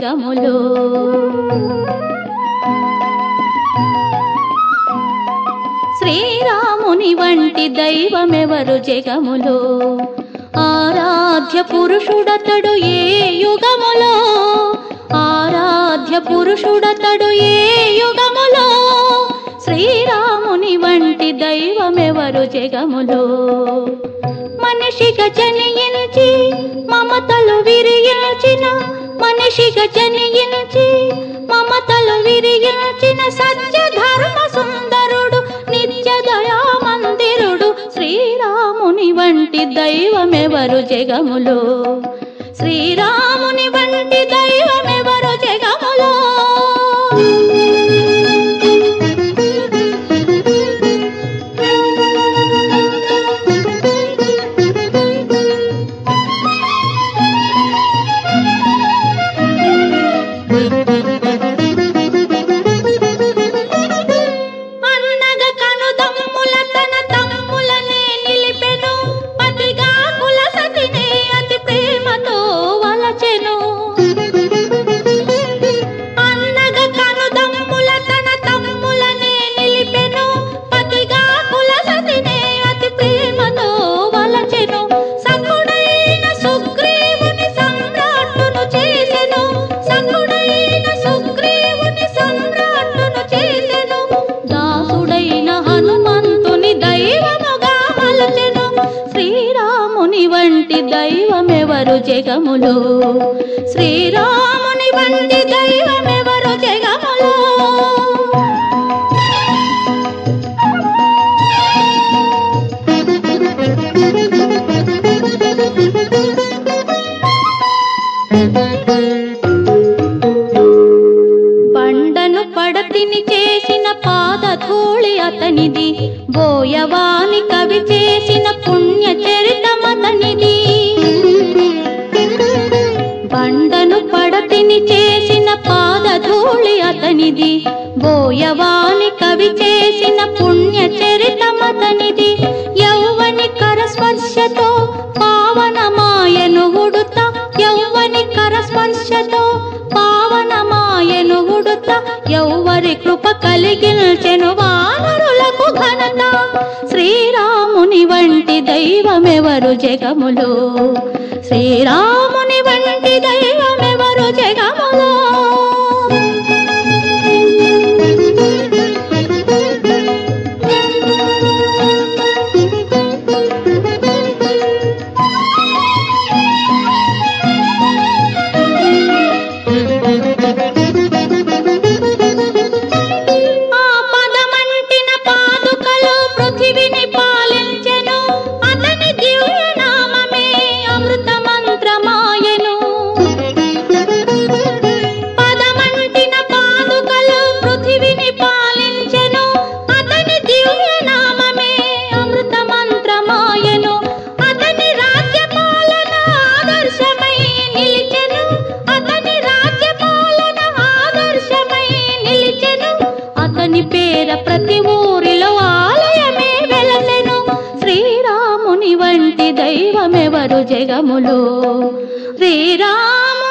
జగములో శ్రీరాముని వంటి దైవమెవరు జగములో ఆరాధ్య పురుషుడతడు ఏ యుగములో ఆరాధ్య పురుషుడతడు ఏ యుగములో శ్రీరాముని వంటి దైవమెవరు జగములో మనిషిగా జనించి మమతలు విరియించిన మనిషిగా జనించి మమతలు విరియించిన సత్య ధర్మ సుందరుడు నిత్య దయా మందిరుడు శ్రీరాముని వంటి దైవమెవరు జగములో శ్రీరాముని వంటి దైవమెవరు జగములో అన్నగ కనుదమ్ముల తన తమ్ములనే నిలిపెను పతిగా కుల సతినే అతి ప్రేమతో వలచెను అన్నగ కనుదమ్ముల తన తమ్ములనే నిలిపెను పతిగా కుల సతినే అతి ప్రేమతో వలచెను సకుడైన సుగ్రీవుని సమ్రాట్టును చేసెను సకుడైన సుగ్రీవుని సమ్రాట్టును చేసెను దాసుడైన హనుమంతుని దైవముగా మలచెను శ్రీరాముని వంటి దైవమెవరు జగములో శ్రీరాముని వంటి దైవమెవరు జగములో బండను పడతిని చేసిన పాదధూళి అతనిది బోయవాని కవి చేసిన పుణ్య చరితమతనిది బండను పడతిని చేసిన పాదధూళి అతనిది బోయవాని కవి చేసిన పుణ్య చరితమతనిది యౌవని కరస్పర్శతో పావనమాయను ఉడుత యౌవని కరస్పర్శతో పావనమాయను ఉడుత యౌవరి కృప కలిగిల్చెను వానరులకు ఘనత శ్రీరాముని వంటి దైవమెవరు జగములో శ్రీరాముని వంటి దైవమెవరు జగములో ఆ పదమంటిన పాదుకలు పృథివిని పాలించెను అతని దివ్యనామమే అమృత మంత్రమాయను పదమంటిన పాదుకలు పృథివిని పాలించెను అతని దివ్యనామమే అమృత మంత్రమాయను అతని రాజ్యపాలన ఆదర్శమై నిలిచెను అతని రాజ్యపాలన ఆదర్శమై నిలిచెను అతని పేర ప్రతి ఊరిలో ఆలయమే వెలసెను శ్రీరాముని వంటి దైవమెవరు జగములో శ్రీరాము